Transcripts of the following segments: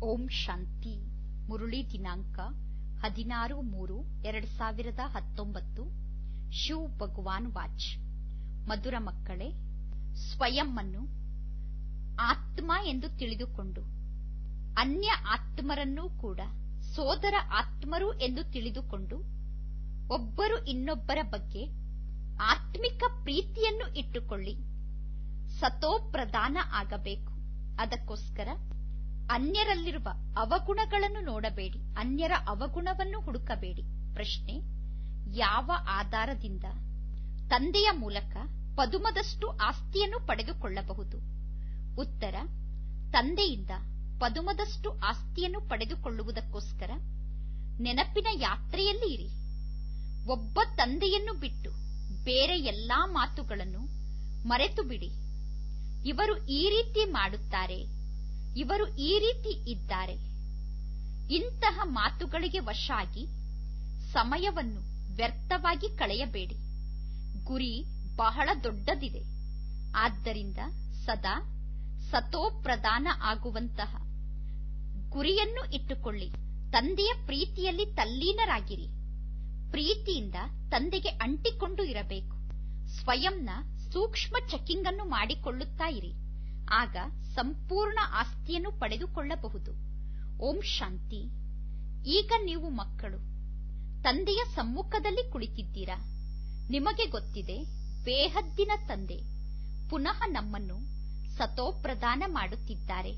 ಓಂ ಶಾಂತಿ ಮುರುಳಿ ದಿನಾಂಕ ಹದಿನಾರು ಮೂರು ಎರಡು ಸಾವಿರದ ಹತ್ತೊಂಬತ್ತು ಶಿವ್ ಭಗವಾನ್ ವಾಚ್ ಮಧುರ ಮಕ್ಕಳೇ ಸ್ವಯಂವನ್ನು ಆತ್ಮ ಎಂದು ತಿಳಿದುಕೊಂಡು ಅನ್ಯ ಆತ್ಮರನ್ನೂ ಕೂಡ ಸೋದರ ಆತ್ಮರು ಎಂದು ತಿಳಿದುಕೊಂಡು ಒಬ್ಬರು ಇನ್ನೊಬ್ಬರ ಬಗ್ಗೆ ಆತ್ಮಿಕ ಪ್ರೀತಿಯನ್ನು ಇಟ್ಟುಕೊಳ್ಳಿ ಸತೋಪ್ರಧಾನ ಆಗಬೇಕು ಅದಕ್ಕೋಸ್ಕರ ಅನ್ಯರಲ್ಲಿರುವ ಅವಗುಣಗಳನ್ನು ನೋಡಬೇಡಿ ಅನ್ಯರ ಅವಗುಣವನ್ನು ಹುಡುಕಬೇಡಿ ಪ್ರಶ್ನೆ ಯಾವ ಆಧಾರದಿಂದ ತಂದೆಯ ಮೂಲಕ ಪದುಮದಷ್ಟು ಆಸ್ತಿಯನ್ನು ಪಡೆದುಕೊಳ್ಳಬಹುದು ಉತ್ತರ ತಂದೆಯಿಂದ ಪದುಮದಷ್ಟು ಆಸ್ತಿಯನ್ನು ಪಡೆದುಕೊಳ್ಳುವುದಕ್ಕೋಸ್ಕರ ನೆನಪಿನ ಯಾತ್ರೆಯಲ್ಲಿ ಇರಿ ಒಬ್ಬ ತಂದೆಯನ್ನು ಬಿಟ್ಟು ಬೇರೆ ಎಲ್ಲಾ ಮಾತುಗಳನ್ನು ಮರೆತು ಬಿಡಿ ಇವರು ಈ ರೀತಿ ಮಾಡುತ್ತಾರೆ ಇವರು ಈ ರೀತಿ ಇದ್ದಾರೆ ಇಂತಹ ಮಾತುಗಳಿಗೆ ವಶ ಆಗಿ ಸಮಯವನ್ನು ವ್ಯರ್ಥವಾಗಿ ಕಳೆಯಬೇಡಿ ಗುರಿ ಬಹಳ ದೊಡ್ಡದಿದೆ ಆದ್ದರಿಂದ ಸದಾ ಸತೋಪ್ರಧಾನ ಆಗುವಂತಹ ಗುರಿಯನ್ನು ಇಟ್ಟುಕೊಳ್ಳಿ ತಂದೆಯ ಪ್ರೀತಿಯಲ್ಲಿ ತಲ್ಲೀನರಾಗಿರಿ ಪ್ರೀತಿಯಿಂದ ತಂದೆಗೆ ಅಂಟಿಕೊಂಡು ಇರಬೇಕು ಸ್ವಯಂನ ಸೂಕ್ಷ್ಮ ಚೆಕಿಂಗ್ ಅನ್ನು ಮಾಡಿಕೊಳ್ಳುತ್ತಾ ಇರಿ ಆಗ ಸಂಪೂರ್ಣ ಆಸ್ತಿಯನ್ನು ಪಡೆದುಕೊಳ್ಳಬಹುದು ಓಂ ಶಾಂತಿ ಈಗ ನೀವು ಮಕ್ಕಳು ತಂದೆಯ ಸಮ್ಮುಖದಲ್ಲಿ ಕುಳಿತಿದ್ದೀರಾ ನಿಮಗೆ ಗೊತ್ತಿದೆ ಬೇಹದ್ದಿನ ತಂದೆ ಪುನಃ ನಮ್ಮನ್ನು ಸತೋಪ್ರದಾನ ಮಾಡುತ್ತಿದ್ದಾರೆ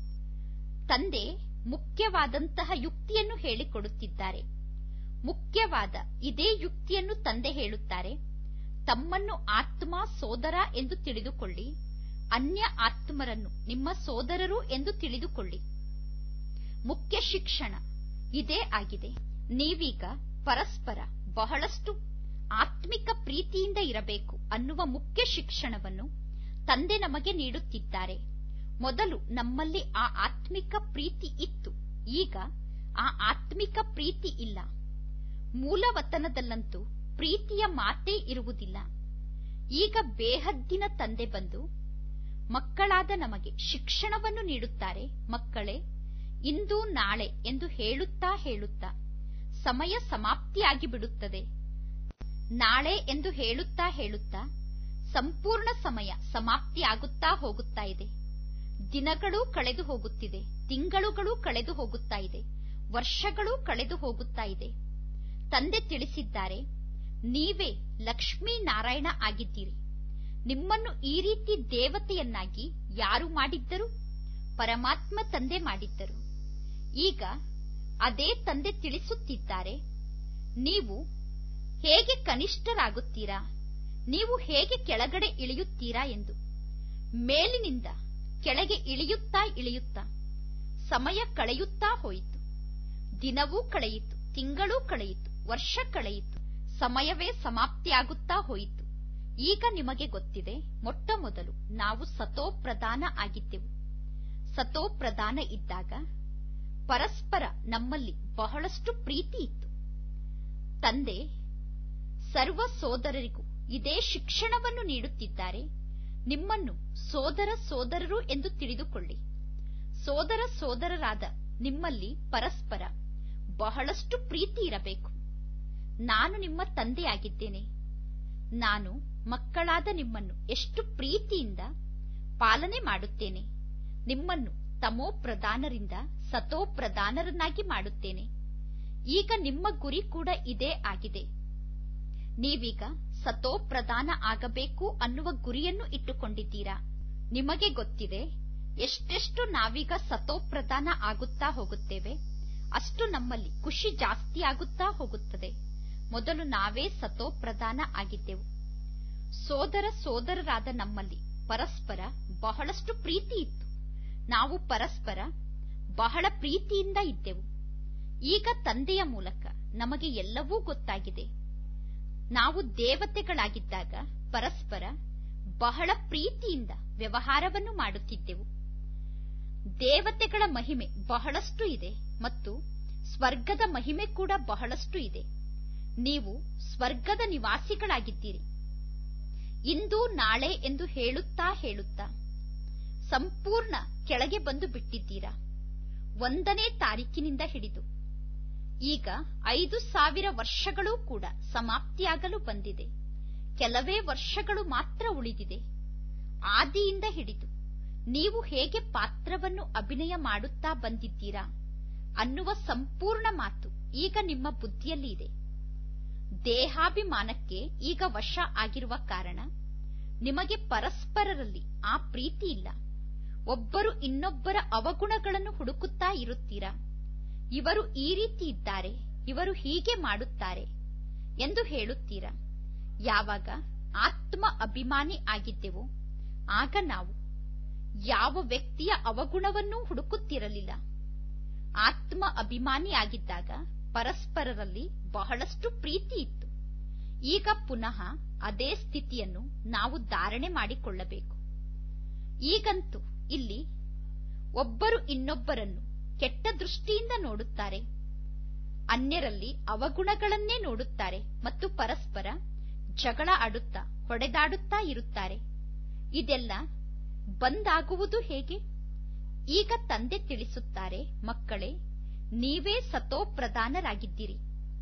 ತಂದೆ ಮುಖ್ಯವಾದಂತಹ ಯುಕ್ತಿಯನ್ನು ಹೇಳಿಕೊಡುತ್ತಿದ್ದಾರೆ ಮುಖ್ಯವಾದ ಇದೇ ಯುಕ್ತಿಯನ್ನು ತಂದೆ ಹೇಳುತ್ತಾರೆ ತಮ್ಮನ್ನು ಆತ್ಮ ಸೋದರ ಎಂದು ತಿಳಿದುಕೊಳ್ಳಿ ಅನ್ಯ ಆತ್ಮರನ್ನು ನಿಮ್ಮ ಸೋದರರು ಎಂದು ತಿಳಿದುಕೊಳ್ಳಿ ಮುಖ್ಯ ಶಿಕ್ಷಣ ಇದೇ ಆಗಿದೆ ನೀವೀಗ ಪರಸ್ಪರ ಬಹಳಷ್ಟು ಆತ್ಮಿಕ ಪ್ರೀತಿಯಿಂದ ಇರಬೇಕು ಅನ್ನುವ ಮುಖ್ಯ ಶಿಕ್ಷಣವನ್ನು ತಂದೆ ನಮಗೆ ನೀಡುತ್ತಿದ್ದಾರೆ ಮೊದಲು ನಮ್ಮಲ್ಲಿ ಆ ಆತ್ಮಿಕ ಪ್ರೀತಿ ಇತ್ತು ಈಗ ಆ ಆತ್ಮಿಕ ಪ್ರೀತಿ ಇಲ್ಲ ಮೂಲವತನದಲ್ಲಂತೂ ಪ್ರೀತಿಯ ಮಾತೇ ಇರುವುದಿಲ್ಲ ಈಗ ಬೇಹದ್ದಿನ ತಂದೆ ಬಂದು ಮಕ್ಕಳಾದ ನಮಗೆ ಶಿಕ್ಷಣವನ್ನು ನೀಡುತ್ತಾರೆ ಮಕ್ಕಳೇ ಇಂದು ನಾಳೆ ಎಂದು ಹೇಳುತ್ತಾ ಹೇಳುತ್ತಾ ಸಮಯ ಸಮಾಪ್ತಿಯಾಗಿ ಬಿಡುತ್ತದೆ ನಾಳೆ ಎಂದು ಹೇಳುತ್ತಾ ಹೇಳುತ್ತಾ ಸಂಪೂರ್ಣ ಸಮಯ ಸಮಾಪ್ತಿಯಾಗುತ್ತಾ ಹೋಗುತ್ತಾ ಇದೆ ದಿನಗಳು ಕಳೆದು ಹೋಗುತ್ತಿದೆ ತಿಂಗಳುಗಳು ಕಳೆದು ಹೋಗುತ್ತಾ ಇದೆ ವರ್ಷಗಳು ಕಳೆದು ಹೋಗುತ್ತಾ ಇದೆ ತಂದೆ ತಿಳಿಸಿದ್ದಾರೆ ನೀವೇ ಲಕ್ಷ್ಮೀ ನಾರಾಯಣ ಆಗಿದ್ದೀರಿ ನಿಮ್ಮನ್ನು ಈ ರೀತಿ ದೇವತೆಯನ್ನಾಗಿ ಯಾರು ಮಾಡಿದ್ದರು ಪರಮಾತ್ಮ ತಂದೆ ಮಾಡಿದ್ದರು ಈಗ ಅದೇ ತಂದೆ ತಿಳಿಸುತ್ತಿದ್ದಾರೆ ನೀವು ಹೇಗೆ ಕನಿಷ್ಠರಾಗುತ್ತೀರಾ ನೀವು ಹೇಗೆ ಕೆಳಗಡೆ ಇಳಿಯುತ್ತೀರಾ ಎಂದು ಮೇಲಿನಿಂದ ಕೆಳಗೆ ಇಳಿಯುತ್ತಾ ಇಳಿಯುತ್ತಾ ಸಮಯ ಕಳೆಯುತ್ತಾ ಹೋಯಿತು ದಿನವೂ ಕಳೆಯಿತು ತಿಂಗಳೂ ಕಳೆಯಿತು ವರ್ಷ ಕಳೆಯಿತು ಸಮಯವೇ ಸಮಾಪ್ತಿಯಾಗುತ್ತಾ ಹೋಯಿತು ಈಗ ನಿಮಗೆ ಗೊತ್ತಿದೆ ಮೊಟ್ಟ ಮೊದಲು ನಾವು ಸತೋಪ್ರಧಾನ ಆಗಿದ್ದೆವು ಸತೋಪ್ರಧಾನ ಇದ್ದಾಗ ಪರಸ್ಪರ ನಮ್ಮಲ್ಲಿ ಬಹಳಷ್ಟು ಪ್ರೀತಿ ಇತ್ತು ತಂದೆ ಸರ್ವ ಸೋದರರಿಗೂ ಇದೇ ಶಿಕ್ಷಣವನ್ನು ನೀಡುತ್ತಿದ್ದಾರೆ ನಿಮ್ಮನ್ನು ಸೋದರ ಸೋದರರು ಎಂದು ತಿಳಿದುಕೊಳ್ಳಿ ಸೋದರ ಸೋದರರಾದ ನಿಮ್ಮಲ್ಲಿ ಪರಸ್ಪರ ಬಹಳಷ್ಟು ಪ್ರೀತಿ ಇರಬೇಕು ನಾನು ನಿಮ್ಮ ತಂದೆಯಾಗಿದ್ದೇನೆ ನಾನು ಮಕ್ಕಳಾದ ನಿಮ್ಮನ್ನು ಎಷ್ಟು ಪ್ರೀತಿಯಿಂದ ಪಾಲನೆ ಮಾಡುತ್ತೇನೆ ನಿಮ್ಮನ್ನು ತಮೋ ಪ್ರಧಾನರಿಂದ ಸತೋ ಪ್ರಧಾನರನ್ನಾಗಿ ಮಾಡುತ್ತೇನೆ ಈಗ ನಿಮ್ಮ ಗುರಿ ಕೂಡ ಇದೇ ಆಗಿದೆ ನೀವೀಗ ಸತೋ ಪ್ರಧಾನ ಆಗಬೇಕು ಅನ್ನುವ ಗುರಿಯನ್ನು ಇಟ್ಟುಕೊಂಡಿದ್ದೀರಾ ನಿಮಗೆ ಗೊತ್ತಿದೆ ಎಷ್ಟೆಷ್ಟು ನಾವೀಗ ಸತೋ ಪ್ರಧಾನ ಆಗುತ್ತಾ ಹೋಗುತ್ತೇವೆ ಅಷ್ಟು ನಮ್ಮಲ್ಲಿ ಖುಷಿ ಜಾಸ್ತಿ ಆಗುತ್ತಾ ಹೋಗುತ್ತದೆ ಮೊದಲು ನಾವೇ ಸತೋ ಪ್ರಧಾನ ಆಗಿದ್ದೆವು ಸೋದರ ಸೋದರರಾದ ನಮ್ಮಲ್ಲಿ ಪರಸ್ಪರ ಬಹಳಷ್ಟು ಪ್ರೀತಿ ಇತ್ತು ನಾವು ಪರಸ್ಪರ ಬಹಳ ಪ್ರೀತಿಯಿಂದ ಇದ್ದೆವು ಈಗ ತಂದೆಯ ಮೂಲಕ ನಮಗೆ ಎಲ್ಲವೂ ಗೊತ್ತಾಗಿದೆ ನಾವು ದೇವತೆಗಳಾಗಿದ್ದಾಗ ಪರಸ್ಪರ ಬಹಳ ಪ್ರೀತಿಯಿಂದ ವ್ಯವಹಾರವನ್ನು ಮಾಡುತ್ತಿದ್ದೆವು ದೇವತೆಗಳ ಮಹಿಮೆ ಬಹಳಷ್ಟು ಇದೆ ಮತ್ತು ಸ್ವರ್ಗದ ಮಹಿಮೆ ಕೂಡ ಬಹಳಷ್ಟು ಇದೆ ನೀವು ಸ್ವರ್ಗದ ನಿವಾಸಿಗಳಾಗಿದ್ದೀರಿ ಇಂದು ನಾಳೆ ಎಂದು ಹೇಳುತ್ತಾ ಹೇಳುತ್ತಾ ಸಂಪೂರ್ಣ ಕೆಳಗೆ ಬಂದು ಬಿಟ್ಟಿದ್ದೀರಾ ಒಂದನೇ ತಾರೀಕಿನಿಂದ ಹಿಡಿದು ಈಗ ಐದು ಸಾವಿರ ವರ್ಷಗಳೂ ಕೂಡ ಸಮಾಪ್ತಿಯಾಗಲು ಬಂದಿದೆ ಕೆಲವೇ ವರ್ಷಗಳು ಮಾತ್ರ ಉಳಿದಿದೆ ಆದಿಯಿಂದ ಹಿಡಿದು ನೀವು ಹೇಗೆ ಪಾತ್ರವನ್ನು ಅಭಿನಯ ಮಾಡುತ್ತಾ ಬಂದಿದ್ದೀರಾ ಅನ್ನುವ ಸಂಪೂರ್ಣ ಮಾತು ಈಗ ನಿಮ್ಮ ಬುದ್ಧಿಯಲ್ಲಿ ಇದೆ ದೇಹಾಭಿಮಾನಕ್ಕೆ ಈಗ ವಶ ಆಗಿರುವ ಕಾರಣ ನಿಮಗೆ ಪರಸ್ಪರರಲ್ಲಿ ಆ ಪ್ರೀತಿ ಇಲ್ಲ ಒಬ್ಬರು ಇನ್ನೊಬ್ಬರ ಅವಗುಣಗಳನ್ನು ಹುಡುಕುತ್ತಾ ಇರುತ್ತೀರಾ ಇವರು ಈ ರೀತಿ ಇದ್ದಾರೆ ಇವರು ಹೀಗೆ ಮಾಡುತ್ತಾರೆ ಎಂದು ಹೇಳುತ್ತೀರಾ ಯಾವಾಗ ಆತ್ಮ ಅಭಿಮಾನಿ ಆಗಿದ್ದೆವೋ ಆಗ ನಾವು ಯಾವ ವ್ಯಕ್ತಿಯ ಅವಗುಣವನ್ನೂ ಹುಡುಕುತ್ತಿರಲಿಲ್ಲ ಆತ್ಮ ಅಭಿಮಾನಿ ಆಗಿದ್ದಾಗ ಪರಸ್ಪರರಲ್ಲಿ ಬಹಳಷ್ಟು ಪ್ರೀತಿ ಇತ್ತು ಈಗ ಪುನಃ ಅದೇ ಸ್ಥಿತಿಯನ್ನು ನಾವು ಧಾರಣೆ ಮಾಡಿಕೊಳ್ಳಬೇಕು ಈಗಂತೂ ಇಲ್ಲಿ ಒಬ್ಬರು ಇನ್ನೊಬ್ಬರನ್ನು ಕೆಟ್ಟ ದೃಷ್ಟಿಯಿಂದ ನೋಡುತ್ತಾರೆ ಅನ್ಯರಲ್ಲಿ ಅವಗುಣಗಳನ್ನೇ ನೋಡುತ್ತಾರೆ ಮತ್ತು ಪರಸ್ಪರ ಜಗಳ ಆಡುತ್ತಾ ಹೊಡೆದಾಡುತ್ತಾ ಇರುತ್ತಾರೆ ಇದೆಲ್ಲ ಬಂದಾಗುವುದು ಹೇಗೆ ಈಗ ತಂದೆ ತಿಳಿಸುತ್ತಾರೆ ಮಕ್ಕಳೇ ನೀವೇ ಸತೋಪ್ರಧಾನರಾಗಿದ್ದೀರಿ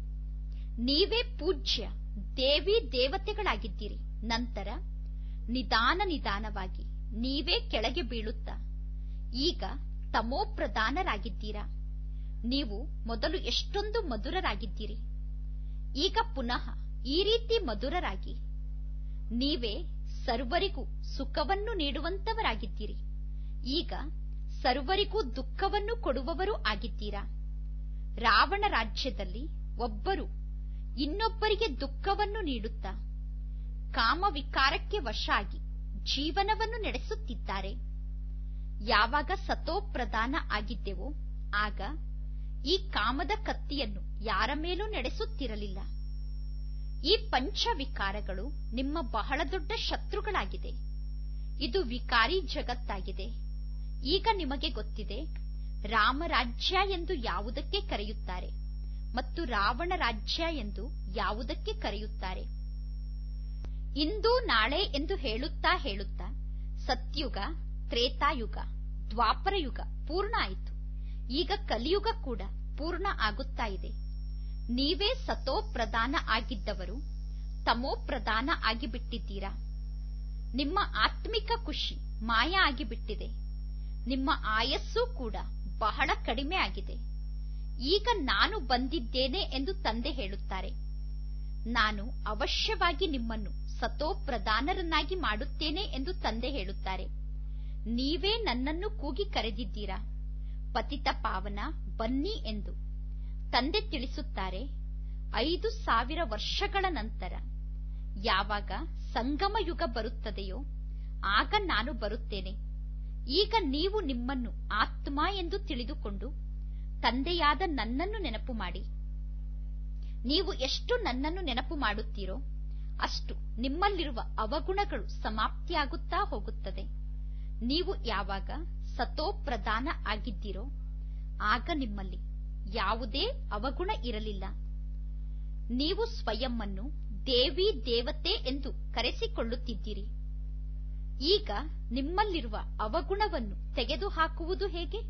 ನೀವೇ ಪೂಜ್ಯ ದೇವಿ ದೇವತೆಗಳಾಗಿದ್ದೀರಿ ನಂತರ ನಿಧಾನ ನಿಧಾನವಾಗಿ ನೀವೇ ಕೆಳಗೆ ಬೀಳುತ್ತಾ ಈಗ ತಮೋಪ್ರಧಾನರಾಗಿದ್ದೀರಾ ನೀವು ಮೊದಲು ಎಷ್ಟೊಂದು ಮಧುರರಾಗಿದ್ದೀರಿ ಈಗ ಪುನಃ ಈ ರೀತಿ ಮಧುರರಾಗಿ ನೀವೇ ಸರ್ವರಿಗೂ ಸುಖವನ್ನು ನೀಡುವಂತವರಾಗಿದ್ದೀರಿ ಈಗ ಸರ್ವರಿಗೂ ದುಃಖವನ್ನು ಕೊಡುವವರು ಆಗಿದ್ದೀರಾ ರಾವಣ ರಾಜ್ಯದಲ್ಲಿ ಒಬ್ಬರು ಇನ್ನೊಬ್ಬರಿಗೆ ದುಃಖವನ್ನು ನೀಡುತ್ತಾ ಕಾಮವಿಕಾರಕ್ಕೆ ವಶ ಆಗಿ ಜೀವನವನ್ನು ನಡೆಸುತ್ತಿದ್ದಾರೆ ಯಾವಾಗ ಸತೋಪ್ರಧಾನ ಆಗಿದ್ದೆವೋ ಆಗ ಈ ಕಾಮದ ಕತ್ತಿಯನ್ನು ಯಾರ ಮೇಲೂ ನಡೆಸುತ್ತಿರಲಿಲ್ಲ ಈ ಪಂಚವಿಕಾರಗಳು ನಿಮ್ಮ ಬಹಳ ದೊಡ್ಡ ಶತ್ರುಗಳಾಗಿದೆ ಇದು ವಿಕಾರಿ ಜಗತ್ತಾಗಿದೆ ಈಗ ನಿಮಗೆ ಗೊತ್ತಿದೆ ರಾಮರಾಜ್ಯ ಎಂದು ಯಾವುದಕ್ಕೆ ಕರೆಯುತ್ತಾರೆ ಮತ್ತು ರಾವಣ ರಾಜ್ಯ ಎಂದು ಯಾವುದಕ್ಕೆ ಕರೆಯುತ್ತಾರೆ ಇಂದು ನಾಳೆ ಎಂದು ಹೇಳುತ್ತಾ ಹೇಳುತ್ತಾ ಸತ್ಯುಗ ತ್ರೇತಾಯುಗ ದ್ವಾಪರಯುಗ ಪೂರ್ಣ ಆಯಿತು ಈಗ ಕಲಿಯುಗ ಕೂಡ ಪೂರ್ಣ ಆಗುತ್ತಾ ಇದೆ ನೀವೇ ಸತೋ ಪ್ರಧಾನ ಆಗಿದ್ದವರು ತಮೋ ಪ್ರಧಾನ ಆಗಿಬಿಟ್ಟಿದ್ದೀರಾ ನಿಮ್ಮ ಆತ್ಮಿಕ ಖುಷಿ ಮಾಯ ಆಗಿಬಿಟ್ಟಿದೆ ನಿಮ್ಮ ಆಯಸ್ಸು ಕೂಡ ಬಹಳ ಕಡಿಮೆ ಆಗಿದೆ ಈಗ ನಾನು ಬಂದಿದ್ದೇನೆ ಎಂದು ತಂದೆ ಹೇಳುತ್ತಾರೆ ನಾನು ಅವಶ್ಯವಾಗಿ ನಿಮ್ಮನ್ನು ಸತೋ ಪ್ರಧಾನರನ್ನಾಗಿ ಮಾಡುತ್ತೇನೆ ಎಂದು ತಂದೆ ಹೇಳುತ್ತಾರೆ ನೀವೇ ನನ್ನನ್ನು ಕೂಗಿ ಕರೆದಿದ್ದೀರಾ ಪತಿತ ಪಾವನ ಬನ್ನಿ ಎಂದು ತಂದೆ ತಿಳಿಸುತ್ತಾರೆ ಐದು ಸಾವಿರ ವರ್ಷಗಳ ನಂತರ ಯಾವಾಗ ಸಂಗಮ ಯುಗ ಬರುತ್ತದೆಯೋ ಆಗ ನಾನು ಬರುತ್ತೇನೆ ಈಗ ನೀವು ನಿಮ್ಮನ್ನು ಆತ್ಮ ಎಂದು ತಿಳಿದುಕೊಂಡು ತಂದೆಯಾದ ನನ್ನನ್ನು ನೆನಪು ಮಾಡಿ ನೀವು ಎಷ್ಟು ನನ್ನನ್ನು ನೆನಪು ಮಾಡುತ್ತೀರೋ ಅಷ್ಟು ನಿಮ್ಮಲ್ಲಿರುವ ಅವಗುಣಗಳು ಸಮಾಪ್ತಿಯಾಗುತ್ತಾ ಹೋಗುತ್ತದೆ ನೀವು ಯಾವಾಗ ಸತೋ ಪ್ರಧಾನ ಆಗಿದ್ದೀರೋ ಆಗ ನಿಮ್ಮಲ್ಲಿ ಯಾವುದೇ ಅವಗುಣ ಇರಲಿಲ್ಲ ನೀವು ಸ್ವಯಂವನ್ನು ದೇವಿ ದೇವತೆ ಎಂದು ಕರೆಸಿಕೊಳ್ಳುತ್ತಿದ್ದೀರಿ ಈಗ ನಿಮ್ಮಲ್ಲಿರುವ ಅವಗುಣವನ್ನು ತೆಗೆದುಹಾಕುವುದು ಹೇಗೆ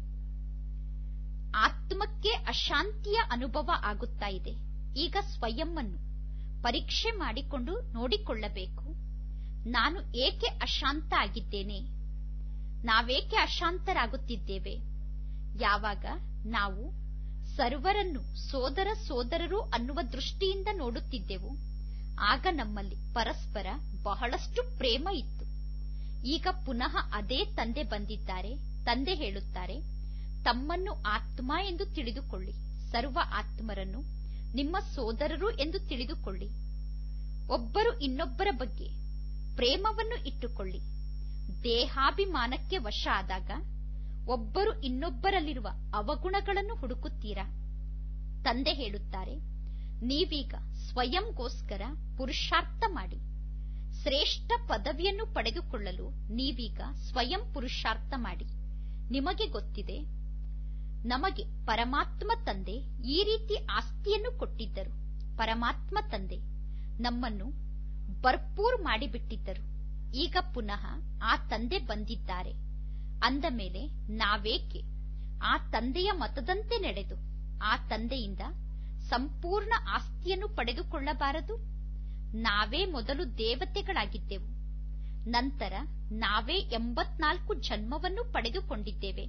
ಆತ್ಮಕ್ಕೆ ಅಶಾಂತಿಯ ಅನುಭವ ಆಗುತ್ತಾ ಇದೆ ಈಗ ಸ್ವಯಂವನ್ನು ಪರೀಕ್ಷೆ ಮಾಡಿಕೊಂಡು ನೋಡಿಕೊಳ್ಳಬೇಕು ನಾನು ಏಕೆ ಅಶಾಂತ ಆಗಿದ್ದೇನೆ ನಾವೇಕೆ ಅಶಾಂತರಾಗುತ್ತಿದ್ದೇವೆ ಯಾವಾಗ ನಾವು ಸರ್ವರನ್ನು ಸೋದರ ಸೋದರರು ಅನ್ನುವ ದೃಷ್ಟಿಯಿಂದ ನೋಡುತ್ತಿದ್ದೆವು ಆಗ ನಮ್ಮಲ್ಲಿ ಪರಸ್ಪರ ಬಹಳಷ್ಟು ಪ್ರೇಮ ಇತ್ತು ಈಗ ಪುನಃ ಅದೇ ತಂದೆ ಬಂದಿದ್ದಾರೆ ತಂದೆ ಹೇಳುತ್ತಾರೆ ತಮ್ಮನ್ನು ಆತ್ಮ ಎಂದು ತಿಳಿದುಕೊಳ್ಳಿ ಸರ್ವ ಆತ್ಮರನ್ನು ನಿಮ್ಮ ಸೋದರರು ಎಂದು ತಿಳಿದುಕೊಳ್ಳಿ ಒಬ್ಬರು ಇನ್ನೊಬ್ಬರ ಬಗ್ಗೆ ಪ್ರೇಮವನ್ನು ಇಟ್ಟುಕೊಳ್ಳಿ ದೇಹಾಭಿಮಾನಕ್ಕೆ ವಶ ಆದಾಗ ಒಬ್ಬರು ಇನ್ನೊಬ್ಬರಲ್ಲಿರುವ ಅವಗುಣಗಳನ್ನು ಹುಡುಕುತ್ತೀರಾ ತಂದೆ ಹೇಳುತ್ತಾರೆ ನೀವೀಗ ಸ್ವಯಂಗೋಸ್ಕರ ಪುರುಷಾರ್ಥ ಮಾಡಿ ಶ್ರೇಷ್ಠ ಪದವಿಯನ್ನು ಪಡೆದುಕೊಳ್ಳಲು ನೀವೀಗ ಸ್ವಯಂ ಪುರುಷಾರ್ಥ ಮಾಡಿ ನಿಮಗೆ ಗೊತ್ತಿದೆ ನಮಗೆ ಪರಮಾತ್ಮ ತಂದೆ ಈ ರೀತಿ ಆಸ್ತಿಯನ್ನು ಕೊಟ್ಟಿದ್ದರು ಪರಮಾತ್ಮ ತಂದೆ ನಮ್ಮನ್ನು ಭರ್ಪೂರ್ ಮಾಡಿಬಿಟ್ಟಿದ್ದರು ಈಗ ಪುನಃ ಆ ತಂದೆ ಬಂದಿದ್ದಾರೆ ಅಂದ ಮೇಲೆ ನಾವೇಕೆ ಆ ತಂದೆಯ ಮತದಂತೆ ನಡೆದು ಆ ತಂದೆಯಿಂದ ಸಂಪೂರ್ಣ ಆಸ್ತಿಯನ್ನು ಪಡೆದುಕೊಳ್ಳಬಾರದು ನಾವೇ ಮೊದಲು ದೇವತೆಗಳಾಗಿದ್ದೆವು ನಂತರ ನಾವೇ ಎಂಬತ್ನಾಲ್ಕು ಜನ್ಮವನ್ನು ಪಡೆದುಕೊಂಡಿದ್ದೇವೆ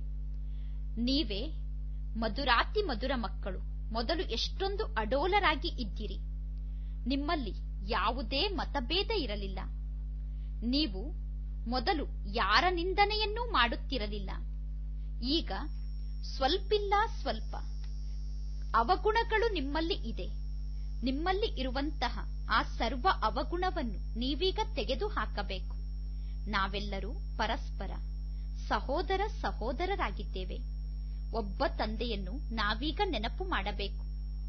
ನೀವೇ ಮಧುರಾತಿ ಮಧುರ ಮಕ್ಕಳು ಮೊದಲು ಎಷ್ಟೊಂದು ಅಡೋಲರಾಗಿ ಇದ್ದಿರಿ ನಿಮ್ಮಲ್ಲಿ ಯಾವುದೇ ಮತಭೇದ ಇರಲಿಲ್ಲ ನೀವು ಮೊದಲು ಯಾರ ನಿಂದನೆಯನ್ನೂ ಮಾಡುತ್ತಿರಲಿಲ್ಲ ಈಗ ಸ್ವಲ್ಪಿಲ್ಲ ಸ್ವಲ್ಪ ಅವಗುಣಗಳು ನಿಮ್ಮಲ್ಲಿ ಇದೆ ನಿಮ್ಮಲ್ಲಿ ಇರುವಂತಹ ಆ ಸರ್ವ ಅವಗುಣವನ್ನು ನೀವೀಗ ತೆಗೆದು ಹಾಕಬೇಕು ನಾವೆಲ್ಲರೂ ಪರಸ್ಪರ ಸಹೋದರ ಸಹೋದರರಾಗಿದ್ದೇವೆ ಒಬ್ಬ ತಂದೆಯನ್ನು ನಾವೀಗ ನೆನಪು ಮಾಡಬೇಕು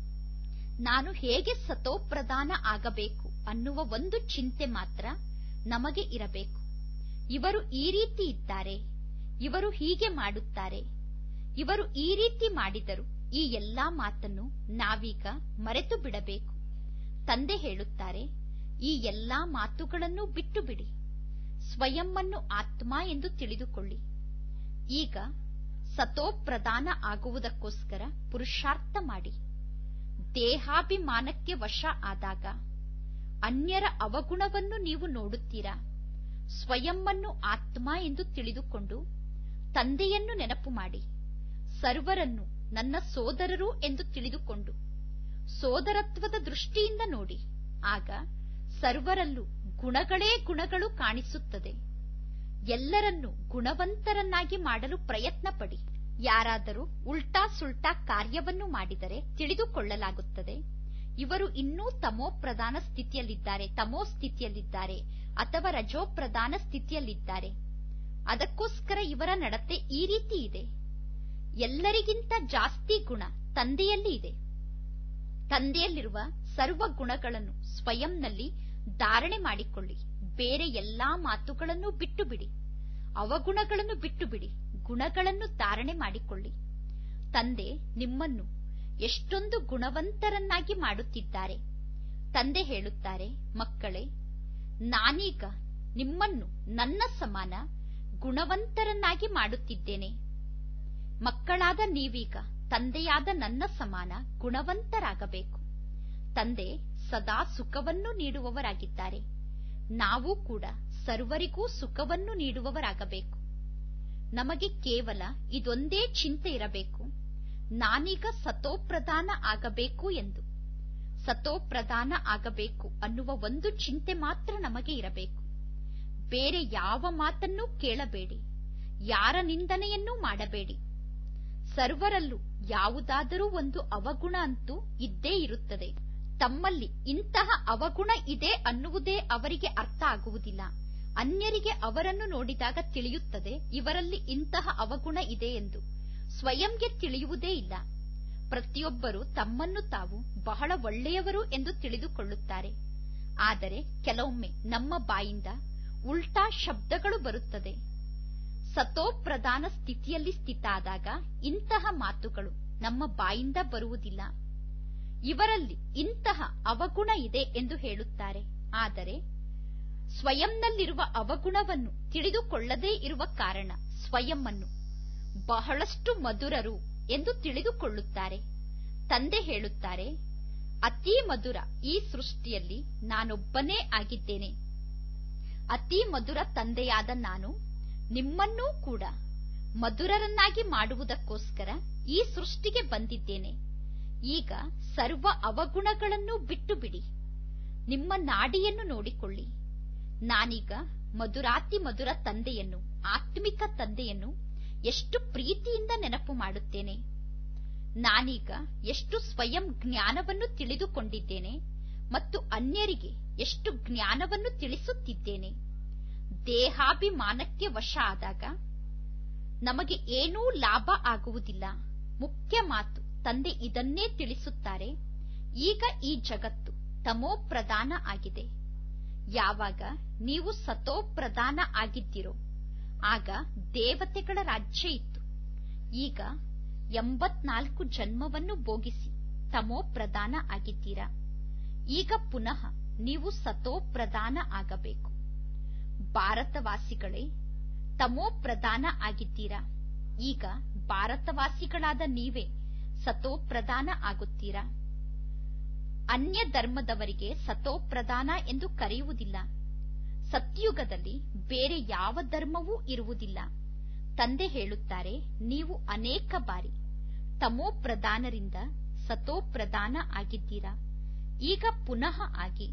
ನಾನು ಹೇಗೆ ಸತೋಪ್ರಧಾನ ಆಗಬೇಕು ಅನ್ನುವ ಒಂದು ಚಿಂತೆ ಮಾತ್ರ ನಮಗೆ ಇರಬೇಕು ಇವರು ಈ ರೀತಿ ಇದ್ದಾರೆ ಇವರು ಹೀಗೆ ಮಾಡುತ್ತಾರೆ ಇವರು ಈ ರೀತಿ ಮಾಡಿದರು ಈ ಎಲ್ಲಾ ಮಾತನ್ನು ನಾವೀಗ ಮರೆತು ಬಿಡಬೇಕು ತಂದೆ ಹೇಳುತ್ತಾರೆ ಈ ಎಲ್ಲಾ ಮಾತುಗಳನ್ನು ಬಿಟ್ಟು ಬಿಡಿ ಸ್ವಯಂವನ್ನು ಆತ್ಮ ಎಂದು ತಿಳಿದುಕೊಳ್ಳಿ ಈಗ ಸತೋಪ್ರಧಾನ ಆಗುವುದಕ್ಕೋಸ್ಕರ ಪುರುಷಾರ್ಥ ಮಾಡಿ ದೇಹಾಭಿಮಾನಕ್ಕೆ ವಶ ಆದಾಗ ಅನ್ಯರ ಅವಗುಣವನ್ನು ನೀವು ನೋಡುತ್ತೀರಾ ಸ್ವಯಂವನ್ನು ಆತ್ಮ ಎಂದು ತಿಳಿದುಕೊಂಡು ತಂದೆಯನ್ನು ನೆನಪು ಮಾಡಿ ಸರ್ವರನ್ನು ನನ್ನ ಸೋದರರು ಎಂದು ತಿಳಿದುಕೊಂಡು ಸೋದರತ್ವದ ದೃಷ್ಟಿಯಿಂದ ನೋಡಿ ಆಗ ಸರ್ವರಲ್ಲೂ ಗುಣಗಳೇ ಗುಣಗಳು ಕಾಣಿಸುತ್ತದೆ ಎಲ್ಲರನ್ನೂ ಗುಣವಂತರನ್ನಾಗಿ ಮಾಡಲು ಪ್ರಯತ್ನ ಪಡಿ ಯಾರಾದರೂ ಉಲ್ಟಾ ಸುಲ್ಟಾ ಕಾರ್ಯವನ್ನು ಮಾಡಿದರೆ ತಿಳಿದುಕೊಳ್ಳಲಾಗುತ್ತದೆ ಇವರು ಇನ್ನೂ ತಮೋ ಪ್ರಧಾನ ಸ್ಥಿತಿಯಲ್ಲಿದ್ದಾರೆ ತಮೋ ಸ್ಥಿತಿಯಲ್ಲಿದ್ದಾರೆ ಅಥವಾ ರಜೋ ಪ್ರಧಾನ ಸ್ಥಿತಿಯಲ್ಲಿದ್ದಾರೆ ಅದಕ್ಕೋಸ್ಕರ ಇವರ ನಡತೆ ಈ ರೀತಿ ಇದೆ ಎಲ್ಲರಿಗಿಂತ ಜಾಸ್ತಿ ಗುಣ ತಂದೆಯಲ್ಲಿ ಇದೆ ತಂದೆಯಲ್ಲಿರುವ ಸರ್ವ ಗುಣಗಳನ್ನು ಸ್ವಯಂನಲ್ಲಿ ಧಾರಣೆ ಮಾಡಿಕೊಳ್ಳಿ ಬೇರೆ ಎಲ್ಲಾ ಮಾತುಗಳನ್ನು ಬಿಟ್ಟು ಬಿಡಿ ಅವಗುಣಗಳನ್ನು ಬಿಟ್ಟು ಬಿಡಿ ಗುಣಗಳನ್ನು ಧಾರಣೆ ಮಾಡಿಕೊಳ್ಳಿ ತಂದೆ ನಿಮ್ಮನ್ನು ಎಷ್ಟೊಂದು ಗುಣವಂತರನ್ನಾಗಿ ಮಾಡುತ್ತಿದ್ದಾರೆ ತಂದೆ ಹೇಳುತ್ತಾರೆ ಮಕ್ಕಳೇ ನಾನೀಗ ನಿಮ್ಮನ್ನು ನನ್ನ ಸಮಾನ ಗುಣವಂತರನ್ನಾಗಿ ಮಾಡುತ್ತಿದ್ದೇನೆ ಮಕ್ಕಳಾದ ನೀವೀಗ ತಂದೆಯಾದ ನನ್ನ ಸಮಾನ ಗುಣವಂತರಾಗಬೇಕು ತಂದೆ ಸದಾ ಸುಖವನ್ನು ನೀಡುವವರಾಗಿದ್ದಾರೆ ನಾವು ಕೂಡ ಸರ್ವರಿಗೂ ಸುಖವನ್ನು ನೀಡುವವರಾಗಬೇಕು ನಮಗೆ ಕೇವಲ ಇದೊಂದೇ ಚಿಂತೆ ಇರಬೇಕು ನಾನೀಗ ಸತೋಪ್ರಧಾನ ಆಗಬೇಕು ಎಂದು ಸತೋಪ್ರಧಾನ ಆಗಬೇಕು ಅನ್ನುವ ಒಂದು ಚಿಂತೆ ಮಾತ್ರ ನಮಗೆ ಇರಬೇಕು ಬೇರೆ ಯಾವ ಮಾತನ್ನೂ ಕೇಳಬೇಡಿ ಯಾರ ನಿಂದನೆಯನ್ನೂ ಮಾಡಬೇಡಿ ಸರ್ವರಲ್ಲೂ ಯಾವುದಾದರೂ ಒಂದು ಅವಗುಣ ಅಂತೂ ಇದ್ದೇ ಇರುತ್ತದೆ ತಮ್ಮಲ್ಲಿ ಇಂತಹ ಅವಗುಣ ಇದೆ ಅನ್ನುವುದೇ ಅವರಿಗೆ ಅರ್ಥ ಆಗುವುದಿಲ್ಲ ಅನ್ಯರಿಗೆ ಅವರನ್ನು ನೋಡಿದಾಗ ತಿಳಿಯುತ್ತದೆ ಇವರಲ್ಲಿ ಇಂತಹ ಅವಗುಣ ಇದೆ ಎಂದು ಸ್ವಯಂಗೆ ತಿಳಿಯುವುದೇ ಇಲ್ಲ ಪ್ರತಿಯೊಬ್ಬರು ತಮ್ಮನ್ನು ತಾವು ಬಹಳ ಒಳ್ಳೆಯವರು ಎಂದು ತಿಳಿದುಕೊಳ್ಳುತ್ತಾರೆ ಆದರೆ ಕೆಲವೊಮ್ಮೆ ನಮ್ಮ ಬಾಯಿಂದ ಉಲ್ಟಾ ಶಬ್ದಗಳು ಬರುತ್ತದೆ ಸತೋಪ್ರಧಾನ ಸ್ಥಿತಿಯಲ್ಲಿ ಸ್ಥಿತ ಆದಾಗ ಇಂತಹ ಮಾತುಗಳು ನಮ್ಮ ಬಾಯಿಂದ ಬರುವುದಿಲ್ಲ ಇವರಲ್ಲಿ ಇಂತಹ ಅವಗುಣ ಇದೆ ಎಂದು ಹೇಳುತ್ತಾರೆ ಆದರೆ ಸ್ವಯಂನಲ್ಲಿರುವ ಅವಗುಣವನ್ನು ತಿಳಿದುಕೊಳ್ಳದೇ ಇರುವ ಕಾರಣ ಸ್ವಯಂವನ್ನು ಬಹಳಷ್ಟು ಮಧುರರು ಎಂದು ತಿಳಿದುಕೊಳ್ಳುತ್ತಾರೆ ತಂದೆ ಹೇಳುತ್ತಾರೆ ಅತಿ ಮಧುರ ಈ ಸೃಷ್ಟಿಯಲ್ಲಿ ನಾನೊಬ್ಬನೇ ಆಗಿದ್ದೇನೆ ಅತಿ ಮಧುರ ತಂದೆಯಾದ ನಾನು ನಿಮ್ಮನ್ನೂ ಕೂಡ ಮಧುರರನ್ನಾಗಿ ಮಾಡುವುದಕ್ಕೋಸ್ಕರ ಈ ಸೃಷ್ಟಿಗೆ ಬಂದಿದ್ದೇನೆ ಈಗ ಸರ್ವ ಅವಗುಣಗಳನ್ನು ಬಿಟ್ಟು ಬಿಡಿ ನಿಮ್ಮ ನಾಡಿಯನ್ನು ನೋಡಿಕೊಳ್ಳಿ ನಾನೀಗ ಮಧುರಾತಿ ಮಧುರ ತಂದೆಯನ್ನು ಆತ್ಮಿಕ ತಂದೆಯನ್ನು ಎಷ್ಟು ಪ್ರೀತಿಯಿಂದ ನೆನಪು ಮಾಡುತ್ತೇನೆ ನಾನೀಗ ಎಷ್ಟು ಸ್ವಯಂ ಜ್ಞಾನವನ್ನು ತಿಳಿದುಕೊಂಡಿದ್ದೇನೆ ಮತ್ತು ಅನ್ಯರಿಗೆ ಎಷ್ಟು ಜ್ಞಾನವನ್ನು ತಿಳಿಸುತ್ತಿದ್ದೇನೆ ದೇಹಾಭಿಮಾನಕ್ಕೆ ವಶ ಆದಾಗ ನಮಗೆ ಏನೂ ಲಾಭ ಆಗುವುದಿಲ್ಲ ಮುಖ್ಯ ಮಾತು ತಂದೆ ಇದನ್ನೇ ತಿಳಿಸುತ್ತಾರೆ ಈಗ ಈ ಜಗತ್ತು ತಮೋ ಪ್ರಧಾನ ಆಗಿದೆ ಯಾವಾಗ ನೀವು ಸತೋ ಪ್ರಧಾನ ಆಗಿದ್ದೀರೋ ಆಗ ದೇವತೆಗಳ ರಾಜ್ಯ ಇತ್ತು ಈಗ ಎಂಬತ್ನಾಲ್ಕು ಜನ್ಮವನ್ನು ಭೋಗಿಸಿ ತಮೋ ಪ್ರಧಾನ ಆಗಿದ್ದೀರಾ ಈಗ ಪುನಃ ನೀವು ಸತೋ ಪ್ರಧಾನ ಆಗಬೇಕು ಭಾರತವಾಸಿಗಳೇ ತಮೋ ಪ್ರಧಾನ ಆಗಿದ್ದೀರಾ ಈಗ ಭಾರತವಾಸಿಗಳಾದ ನೀವೇ ಸತೋಪ್ರಧಾನ ಆಗುತ್ತೀರಾ ಅನ್ಯ ಧರ್ಮದವರಿಗೆ ಸತೋಪ್ರಧಾನ ಎಂದು ಕರೆಯುವುದಿಲ್ಲ ಸತ್ಯುಗದಲ್ಲಿ ಬೇರೆ ಯಾವ ಧರ್ಮವೂ ಇರುವುದಿಲ್ಲ ತಂದೆ ಹೇಳುತ್ತಾರೆ ನೀವು ಅನೇಕ ಬಾರಿ ತಮೋಪ್ರಧಾನರಿಂದ ಸತೋಪ್ರಧಾನ ಆಗಿದ್ದೀರಾ ಈಗ ಪುನಃ ಆಗಿ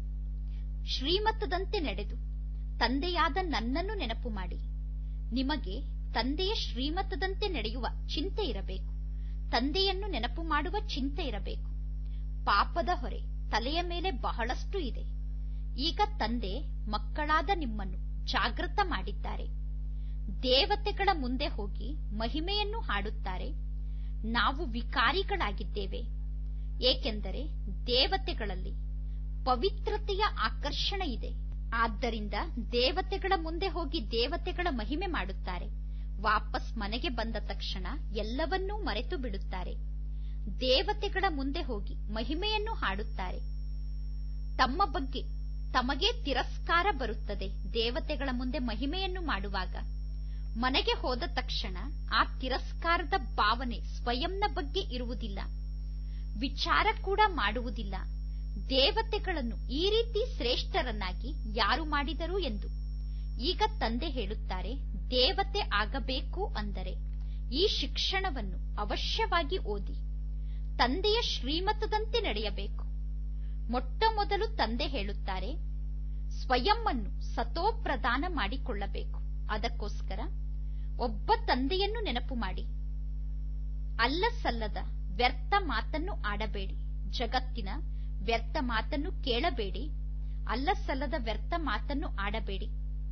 ಶ್ರೀಮತದಂತೆ ನಡೆದು ತಂದೆಯಾದ ನನ್ನನ್ನು ನೆನಪು ಮಾಡಿ ನಿಮಗೆ ತಂದೆಯ ಶ್ರೀಮತದಂತೆ ನಡೆಯುವ ಚಿಂತೆ ಇರಬೇಕು ತಂದೆಯನ್ನು ನೆನಪು ಮಾಡುವ ಚಿಂತೆ ಇರಬೇಕು ಪಾಪದ ಹೊರೆ ತಲೆಯ ಮೇಲೆ ಬಹಳಷ್ಟು ಇದೆ ಈಗ ತಂದೆ ಮಕ್ಕಳಾದ ನಿಮ್ಮನ್ನು ಜಾಗೃತ ಮಾಡಿದ್ದಾರೆ ದೇವತೆಗಳ ಮುಂದೆ ಹೋಗಿ ಮಹಿಮೆಯನ್ನು ಹಾಡುತ್ತಾರೆ ನಾವು ವಿಕಾರಿಗಳಾಗಿದ್ದೇವೆ ಏಕೆಂದರೆ ದೇವತೆಗಳಲ್ಲಿ ಪವಿತ್ರತೆಯ ಆಕರ್ಷಣೆ ಇದೆ ಆದ್ದರಿಂದ ದೇವತೆಗಳ ಮುಂದೆ ಹೋಗಿ ದೇವತೆಗಳ ಮಹಿಮೆ ಮಾಡುತ್ತಾರೆ ವಾಪಸ್ ಮನೆಗೆ ಬಂದ ತಕ್ಷಣ ಎಲ್ಲವನ್ನೂ ಮರೆತು ಬಿಡುತ್ತಾರೆ ದೇವತೆಗಳ ಮುಂದೆ ಹೋಗಿ ಮಹಿಮೆಯನ್ನು ಹಾಡುತ್ತಾರೆ ತಮ್ಮ ಬಗ್ಗೆ ತಮಗೆ ತಿರಸ್ಕಾರ ಬರುತ್ತದೆ ದೇವತೆಗಳ ಮುಂದೆ ಮಹಿಮೆಯನ್ನು ಮಾಡುವಾಗ ಮನೆಗೆ ಹೋದ ತಕ್ಷಣ ಆ ತಿರಸ್ಕಾರದ ಭಾವನೆ ಸ್ವಯಂನ ಬಗ್ಗೆ ಇರುವುದಿಲ್ಲ ವಿಚಾರ ಕೂಡ ಮಾಡುವುದಿಲ್ಲ ದೇವತೆಗಳನ್ನು ಈ ರೀತಿ ಶ್ರೇಷ್ಠರನ್ನಾಗಿ ಯಾರು ಮಾಡಿದರು ಎಂದು ಈಗ ತಂದೆ ಹೇಳುತ್ತಾರೆ ದೇವತೆ ಆಗಬೇಕು ಅಂದರೆ ಈ ಶಿಕ್ಷಣವನ್ನು ಅವಶ್ಯವಾಗಿ ಓದಿ ತಂದೆಯ ಶ್ರೀಮತದಂತೆ ನಡೆಯಬೇಕು ಮೊಟ್ಟ ಮೊದಲು ತಂದೆ ಹೇಳುತ್ತಾರೆ ಸ್ವಯಂ ಅನ್ನು ಸತೋಪ್ರದಾನ ಮಾಡಿಕೊಳ್ಳಬೇಕು ಅದಕ್ಕೋಸ್ಕರ ಒಬ್ಬ ತಂದೆಯನ್ನು ನೆನಪು ಮಾಡಿ ಅಲ್ಲ ಸಲ್ಲದ ವ್ಯರ್ಥ ಮಾತನ್ನು ಆಡಬೇಡಿ ಜಗತ್ತಿನ ವ್ಯರ್ಥ ಮಾತನ್ನು ಕೇಳಬೇಡಿ ಅಲ್ಲ ಸಲ್ಲದ ವ್ಯರ್ಥ ಮಾತನ್ನು ಆಡಬೇಡಿ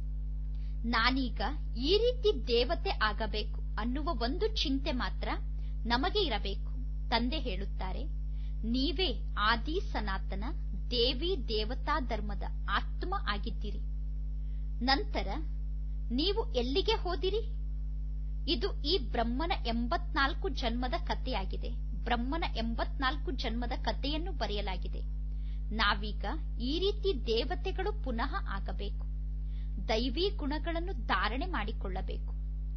ನಾನೀಗ ಈ ರೀತಿ ದೇವತೆ ಆಗಬೇಕು ಅನ್ನುವ ಒಂದು ಚಿಂತೆ ಮಾತ್ರ ನಮಗೆ ಇರಬೇಕು ತಂದೆ ಹೇಳುತ್ತಾರೆ ನೀವೇ ಆದಿ ಸನಾತನ ದೇವಿ ದೇವತಾ ಧರ್ಮದ ಆತ್ಮ ಆಗಿದ್ದೀರಿ ನಂತರ ನೀವು ಎಲ್ಲಿಗೆ ಹೋದಿರಿ ಇದು ಈ ಬ್ರಹ್ಮನ ಎಂಬತ್ನಾಲ್ಕು ಜನ್ಮದ ಕಥೆಯಾಗಿದೆ ಬ್ರಹ್ಮನ ಎಂಬತ್ನಾಲ್ಕು ಜನ್ಮದ ಕಥೆಯನ್ನು ಬರೆಯಲಾಗಿದೆ ನಾವೀಗ ಈ ರೀತಿ ದೇವತೆಗಳು ಪುನಃ ಆಗಬೇಕು ದೈವಿ ಗುಣಗಳನ್ನು ಧಾರಣೆ ಮಾಡಿಕೊಳ್ಳಬೇಕು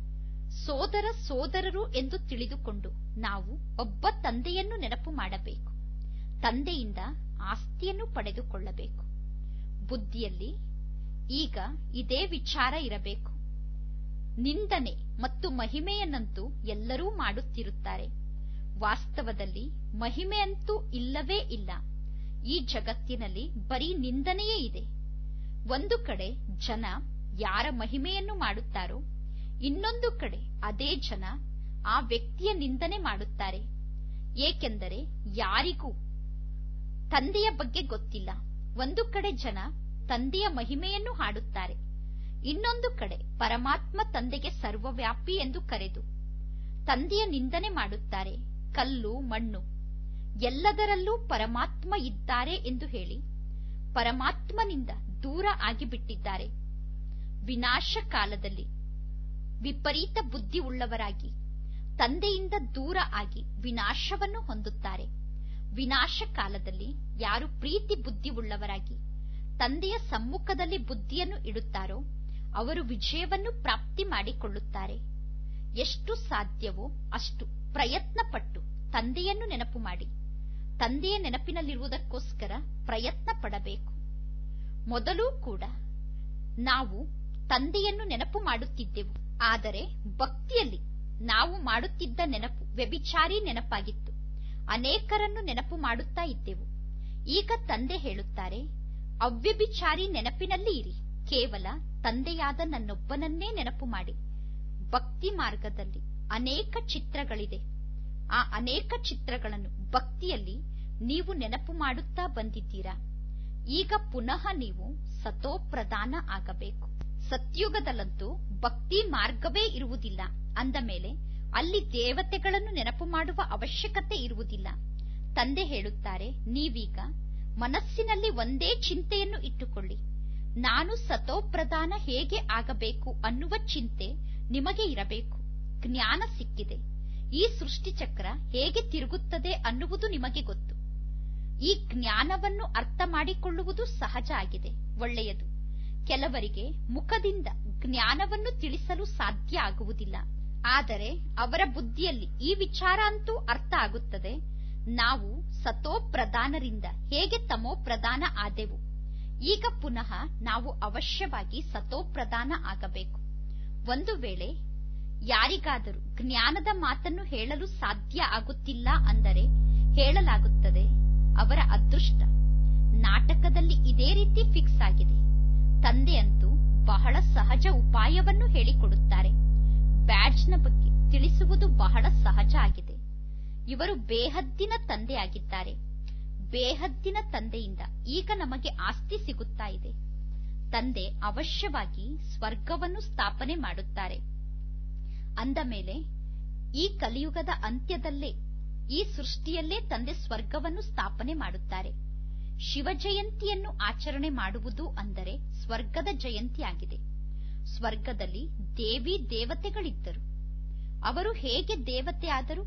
ಸೋದರ ಸೋದರರು ಎಂದು ತಿಳಿದುಕೊಂಡು ನಾವು ಒಬ್ಬ ತಂದೆಯನ್ನು ನೆನಪು ಮಾಡಬೇಕು ತಂದೆಯಿಂದ ಆಸ್ತಿಯನ್ನು ಪಡೆದುಕೊಳ್ಳಬೇಕು ಬುದ್ಧಿಯಲ್ಲಿ ಈಗ ಇದೇ ವಿಚಾರ ಇರಬೇಕು ನಿಂದನೆ ಮತ್ತು ಮಹಿಮೆಯನ್ನಂತೂ ಎಲ್ಲರೂ ಮಾಡುತ್ತಿರುತ್ತಾರೆ ವಾಸ್ತವದಲ್ಲಿ ಮಹಿಮೆಯಂತೂ ಇಲ್ಲವೇ ಇಲ್ಲ ಈ ಜಗತ್ತಿನಲ್ಲಿ ಬರೀ ನಿಂದನೆಯೇ ಇದೆ ಒಂದು ಕಡೆ ಜನ ಯಾರ ಮಹಿಮೆಯನ್ನು ಮಾಡುತ್ತಾರೋ ಇನ್ನೊಂದು ಕಡೆ ಅದೇ ಜನ ಆ ವ್ಯಕ್ತಿಯ ನಿಂದನೆ ಮಾಡುತ್ತಾರೆ ಏಕೆಂದರೆ ಯಾರಿಗೂ ತಂದೆಯ ಬಗ್ಗೆ ಗೊತ್ತಿಲ್ಲ ಒಂದು ಕಡೆ ಜನ ತಂದೆಯ ಮಹಿಮೆಯನ್ನು ಹಾಡುತ್ತಾರೆ ಇನ್ನೊಂದು ಕಡೆ ಪರಮಾತ್ಮ ತಂದೆಗೆ ಸರ್ವವ್ಯಾಪಿ ಎಂದು ಕರೆದು ತಂದೆಯ ನಿಂದನೆ ಮಾಡುತ್ತಾರೆ ಕಲ್ಲು ಮಣ್ಣು ಎಲ್ಲದರಲ್ಲೂ ಪರಮಾತ್ಮ ಇದ್ದಾರೆ ಎಂದು ಹೇಳಿ ಪರಮಾತ್ಮನಿಂದ ದೂರ ಆಗಿಬಿಟ್ಟಿದ್ದಾರೆ ವಿನಾಶ ಕಾಲದಲ್ಲಿ ವಿಪರೀತ ಬುದ್ಧಿ ಉಳ್ಳವರಾಗಿ ತಂದೆಯಿಂದ ದೂರ ಆಗಿ ವಿನಾಶವನ್ನು ಹೊಂದುತ್ತಾರೆ ವಿನಾಶ ಕಾಲದಲ್ಲಿ ಯಾರು ಪ್ರೀತಿ ಬುದ್ಧಿ ಉಳ್ಳವರಾಗಿ ತಂದೆಯ ಸಮ್ಮುಖದಲ್ಲಿ ಬುದ್ಧಿಯನ್ನು ಇಡುತ್ತಾರೋ ಅವರು ವಿಜಯವನ್ನು ಪ್ರಾಪ್ತಿ ಮಾಡಿಕೊಳ್ಳುತ್ತಾರೆ ಎಷ್ಟು ಸಾಧ್ಯವೋ ಅಷ್ಟು ಪ್ರಯತ್ನ ಪಟ್ಟು ತಂದೆಯನ್ನು ನೆನಪು ಮಾಡಿ ತಂದೆಯ ನೆನಪಿನಲ್ಲಿರುವುದಕ್ಕೋಸ್ಕರ ಪ್ರಯತ್ನ ಪಡಬೇಕು ಮೊದಲೂ ಕೂಡ ನಾವು ತಂದೆಯನ್ನು ನೆನಪು ಮಾಡುತ್ತಿದ್ದೆವು ಆದರೆ ಭಕ್ತಿಯಲ್ಲಿ ನಾವು ಮಾಡುತ್ತಿದ್ದ ನೆನಪು ವ್ಯಭಿಚಾರಿ ನೆನಪಾಗಿತ್ತು ಅನೇಕರನ್ನು ನೆನಪು ಮಾಡುತ್ತಾ ಇದ್ದೆವು ಈಗ ತಂದೆ ಹೇಳುತ್ತಾರೆ ಅವ್ಯಭಿಚಾರಿ ನೆನಪಿನಲ್ಲಿ ಇರಿ ಕೇವಲ ತಂದೆಯಾದ ನನ್ನೊಬ್ಬನನ್ನೇ ನೆನಪು ಮಾಡಿ ಭಕ್ತಿ ಮಾರ್ಗದಲ್ಲಿ ಅನೇಕ ಚಿತ್ರಗಳಿದೆ ಆ ಅನೇಕ ಚಿತ್ರಗಳನ್ನು ಭಕ್ತಿಯಲ್ಲಿ ನೀವು ನೆನಪು ಮಾಡುತ್ತಾ ಬಂದಿದ್ದೀರಾ ಈಗ ಪುನಃ ನೀವು ಸತೋಪ್ರಧಾನ ಆಗಬೇಕು ಸತ್ಯುಗದಲ್ಲಂತೂ ಭಕ್ತಿ ಮಾರ್ಗವೇ ಇರುವುದಿಲ್ಲ ಅಂದ ಮೇಲೆ ಅಲ್ಲಿ ದೇವತೆಗಳನ್ನು ನೆನಪು ಮಾಡುವ ಅವಶ್ಯಕತೆ ಇರುವುದಿಲ್ಲ ತಂದೆ ಹೇಳುತ್ತಾರೆ ನೀವೀಗ ಮನಸ್ಸಿನಲ್ಲಿ ಒಂದೇ ಚಿಂತೆಯನ್ನು ಇಟ್ಟುಕೊಳ್ಳಿ ನಾನು ಸತೋಪ್ರಧಾನ ಹೇಗೆ ಆಗಬೇಕು ಅನ್ನುವ ಚಿಂತೆ ನಿಮಗೆ ಇರಬೇಕು ಜ್ಞಾನ ಸಿಕ್ಕಿದೆ ಈ ಸೃಷ್ಟಿಚಕ್ರ ಹೇಗೆ ತಿರುಗುತ್ತದೆ ಅನ್ನುವುದು ನಿಮಗೆ ಗೊತ್ತು ಈ ಜ್ಞಾನವನ್ನು ಅರ್ಥ ಮಾಡಿಕೊಳ್ಳುವುದು ಸಹಜ ಆಗಿದೆ ಒಳ್ಳೆಯದು ಕೆಲವರಿಗೆ ಮುಖದಿಂದ ಜ್ಞಾನವನ್ನು ತಿಳಿಸಲು ಸಾಧ್ಯ ಆಗುವುದಿಲ್ಲ ಆದರೆ ಅವರ ಬುದ್ಧಿಯಲ್ಲಿ ಈ ವಿಚಾರ ಅಂತೂ ಅರ್ಥ ಆಗುತ್ತದೆ ನಾವು ಸತೋ ಪ್ರಧಾನರಿಂದ ಹೇಗೆ ತಮೋ ಪ್ರಧಾನ ಆದೆವು ಈಗ ಪುನಃ ನಾವು ಅವಶ್ಯವಾಗಿ ಸತೋ ಪ್ರಧಾನ ಆಗಬೇಕು ಒಂದು ವೇಳೆ ಯಾರಿಗಾದರೂ ಜ್ಞಾನದ ಮಾತನ್ನು ಹೇಳಲು ಸಾಧ್ಯ ಆಗುತ್ತಿಲ್ಲ ಅಂದರೆ ಹೇಳಲಾಗುತ್ತದೆ ಅವರ ಅದೃಷ್ಟ ನಾಟಕದಲ್ಲಿ ಇದೇ ರೀತಿ ಫಿಕ್ಸ್ ಆಗಿದೆ ತಂದೆಯಂತೂ ಬಹಳ ಸಹಜ ಉಪಾಯವನ್ನು ಹೇಳಿಕೊಡುತ್ತಾರೆ ಬ್ಯಾಡ್ಜ್ನ ಬಗ್ಗೆ ತಿಳಿಸುವುದು ಬಹಳ ಸಹಜ ಆಗಿದೆ ಇವರು ಬೇಹದ್ದಿನ ತಂದೆಯಾಗಿದ್ದಾರೆ ಬೇಹದ್ದಿನ ತಂದೆಯಿಂದ ಈಗ ನಮಗೆ ಆಸ್ತಿ ಸಿಗುತ್ತಾ ಇದೆ ತಂದೆ ಅವಶ್ಯವಾಗಿ ಸ್ವರ್ಗವನ್ನು ಸ್ಥಾಪನೆ ಮಾಡುತ್ತಾರೆ ಅಂದ ಮೇಲೆ ಈ ಕಲಿಯುಗದ ಅಂತ್ಯದಲ್ಲೇ ಈ ಸೃಷ್ಟಿಯಲ್ಲೇ ತಂದೆ ಸ್ವರ್ಗವನ್ನು ಸ್ಥಾಪನೆ ಮಾಡುತ್ತಾರೆ ಶಿವ ಜಯಂತಿಯನ್ನು ಆಚರಣೆ ಮಾಡುವುದು ಅಂದರೆ ಸ್ವರ್ಗದ ಜಯಂತಿಯಾಗಿದೆ ಸ್ವರ್ಗದಲ್ಲಿ ದೇವಿ ದೇವತೆಗಳಿದ್ದರು ಅವರು ಹೇಗೆ ದೇವತೆ ಆದರು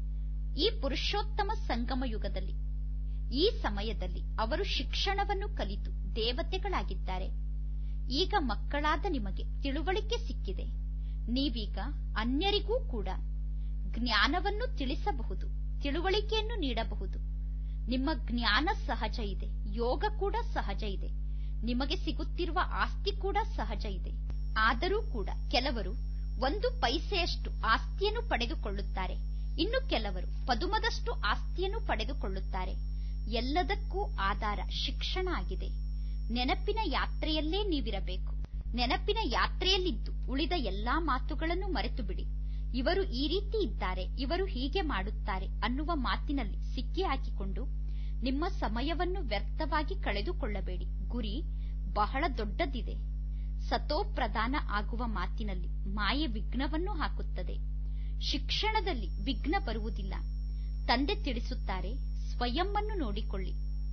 ಈ ಪುರುಷೋತ್ತಮ ಸಂಗಮ ಯುಗದಲ್ಲಿ ಈ ಸಮಯದಲ್ಲಿ ಅವರು ಶಿಕ್ಷಣವನ್ನು ಕಲಿತು ದೇವತೆಗಳಾಗಿದ್ದಾರೆ ಈಗ ಮಕ್ಕಳಾದ ನಿಮಗೆ ತಿಳುವಳಿಕೆ ಸಿಕ್ಕಿದೆ ನೀವೀಗ ಅನ್ಯರಿಗೂ ಕೂಡ ಜ್ಞಾನವನ್ನು ತಿಳಿಸಬಹುದು ತಿಳುವಳಿಕೆಯನ್ನು ನೀಡಬಹುದು ನಿಮ್ಮ ಜ್ಞಾನ ಸಹಜ ಇದೆ ಯೋಗ ಕೂಡ ಸಹಜ ಇದೆ ನಿಮಗೆ ಸಿಗುತ್ತಿರುವ ಆಸ್ತಿ ಕೂಡ ಸಹಜ ಇದೆ ಆದರೂ ಕೂಡ ಕೆಲವರು ಒಂದು ಪೈಸೆಯಷ್ಟು ಆಸ್ತಿಯನ್ನು ಪಡೆದುಕೊಳ್ಳುತ್ತಾರೆ ಇನ್ನು ಕೆಲವರು ಪದುಮದಷ್ಟು ಆಸ್ತಿಯನ್ನು ಪಡೆದುಕೊಳ್ಳುತ್ತಾರೆ ಎಲ್ಲದಕ್ಕೂ ಆಧಾರ ಶಿಕ್ಷಣ ಆಗಿದೆ ನೆನಪಿನ ಯಾತ್ರೆಯಲ್ಲೇ ನೀವಿರಬೇಕು ನೆನಪಿನ ಯಾತ್ರೆಯಲ್ಲಿದ್ದು ಉಳಿದ ಎಲ್ಲಾ ಮಾತುಗಳನ್ನು ಮರೆತು ಬಿಡಿ ಇವರು ಈ ರೀತಿ ಇದ್ದಾರೆ ಇವರು ಹೀಗೆ ಮಾಡುತ್ತಾರೆ ಅನ್ನುವ ಮಾತಿನಲ್ಲಿ ಸಿಕ್ಕಿ ಹಾಕಿಕೊಂಡು ನಿಮ್ಮ ಸಮಯವನ್ನು ವ್ಯರ್ಥವಾಗಿ ಕಳೆದುಕೊಳ್ಳಬೇಡಿ ಗುರಿ ಬಹಳ ದೊಡ್ಡದಿದೆ ಸತೋ ಪ್ರಧಾನ ಆಗುವ ಮಾತಿನಲ್ಲಿ ಮಾಯೆ ವಿಘ್ನವನ್ನು ಹಾಕುತ್ತದೆ ಶಿಕ್ಷಣದಲ್ಲಿ ವಿಘ್ನ ಬರುವುದಿಲ್ಲ ತಂದೆ ತಿಳಿಸುತ್ತಾರೆ ಸ್ವಯಂವನ್ನು ನೋಡಿಕೊಳ್ಳಿ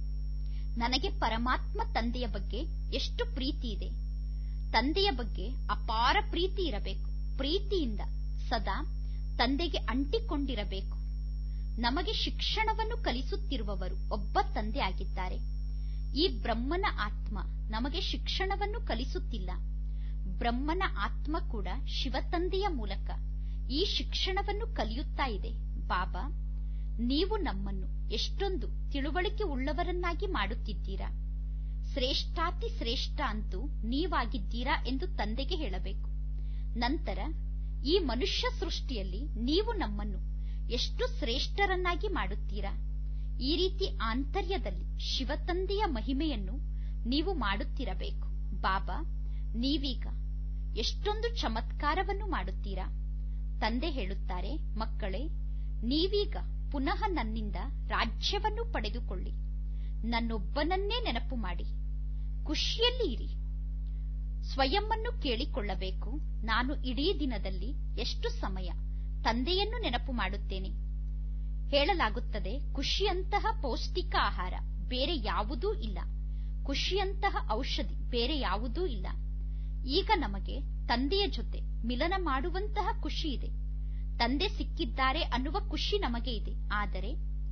ನನಗೆ ಪರಮಾತ್ಮ ತಂದೆಯ ಬಗ್ಗೆ ಎಷ್ಟು ಪ್ರೀತಿ ಇದೆ ತಂದೆಯ ಬಗ್ಗೆ ಅಪಾರ ಪ್ರೀತಿ ಇರಬೇಕು ಪ್ರೀತಿಯಿಂದ ಸದಾ ತಂದೆಗೆ ಅಂಟಿಕೊಂಡಿರಬೇಕು ನಮಗೆ ಶಿಕ್ಷಣವನ್ನು ಕಲಿಸುತ್ತಿರುವವರು ಒಬ್ಬ ತಂದೆ ಆಗಿದ್ದಾರೆ ಈ ಬ್ರಹ್ಮನ ಆತ್ಮ ನಮಗೆ ಶಿಕ್ಷಣವನ್ನು ಕಲಿಸುತ್ತಿಲ್ಲ ಬ್ರಹ್ಮನ ಆತ್ಮ ಕೂಡ ಶಿವತಂದೆಯ ಮೂಲಕ ಈ ಶಿಕ್ಷಣವನ್ನು ಕಲಿಯುತ್ತಾ ಇದೆ ಬಾಬಾ ನೀವು ನಮ್ಮನ್ನು ಎಷ್ಟೊಂದು ತಿಳುವಳಿಕೆ ಉಳ್ಳವರನ್ನಾಗಿ ಮಾಡುತ್ತಿದ್ದೀರಾ ಶ್ರೇಷ್ಠಾತಿ ಶ್ರೇಷ್ಠ ಅಂತೂ ನೀವಾಗಿದ್ದೀರಾ ಎಂದು ತಂದೆಗೆ ಹೇಳಬೇಕು ನಂತರ ಈ ಮನುಷ್ಯ ಸೃಷ್ಟಿಯಲ್ಲಿ ನೀವು ನಮ್ಮನ್ನು ಎಷ್ಟು ಶ್ರೇಷ್ಠರನ್ನಾಗಿ ಮಾಡುತ್ತೀರಾ ಈ ರೀತಿ ಆಂತರ್ಯದಲ್ಲಿ ಶಿವತಂದೆಯ ಮಹಿಮೆಯನ್ನು ನೀವು ಮಾಡುತ್ತಿರಬೇಕು ಬಾಬಾ ನೀವೀಗ ಎಷ್ಟೊಂದು ಚಮತ್ಕಾರವನ್ನು ಮಾಡುತ್ತೀರಾ ತಂದೆ ಹೇಳುತ್ತಾರೆ ಮಕ್ಕಳೇ ನೀವೀಗ ಪುನಃ ನನ್ನಿಂದ ರಾಜ್ಯವನ್ನು ಪಡೆದುಕೊಳ್ಳಿ ನನ್ನೊಬ್ಬನನ್ನೇ ನೆನಪು ಮಾಡಿ ಖುಷಿಯಲ್ಲಿ ಇರಿ ಸ್ವಯಂವನ್ನು ಕೇಳಿಕೊಳ್ಳಬೇಕು ನಾನು ಇಡೀ ದಿನದಲ್ಲಿ ಎಷ್ಟು ಸಮಯ ತಂದೆಯನ್ನು ನೆನಪು ಮಾಡುತ್ತೇನೆ ಹೇಳಲಾಗುತ್ತದೆ ಖುಷಿಯಂತಹ ಪೌಷ್ಟಿಕ ಆಹಾರ ಬೇರೆ ಯಾವುದೂ ಇಲ್ಲ ಖುಷಿಯಂತಹ ಔಷಧಿ ಬೇರೆ ಯಾವುದೂ ಇಲ್ಲ ಈಗ ನಮಗೆ ತಂದೆಯ ಜೊತೆ ಮಿಲನ ಮಾಡುವಂತಹ ಖುಷಿ ಇದೆ ತಂದೆ ಸಿಕ್ಕಿದ್ದಾರೆ ಅನ್ನುವ ಖುಷಿ ನಮಗೆ ಇದೆ ಆದರೆ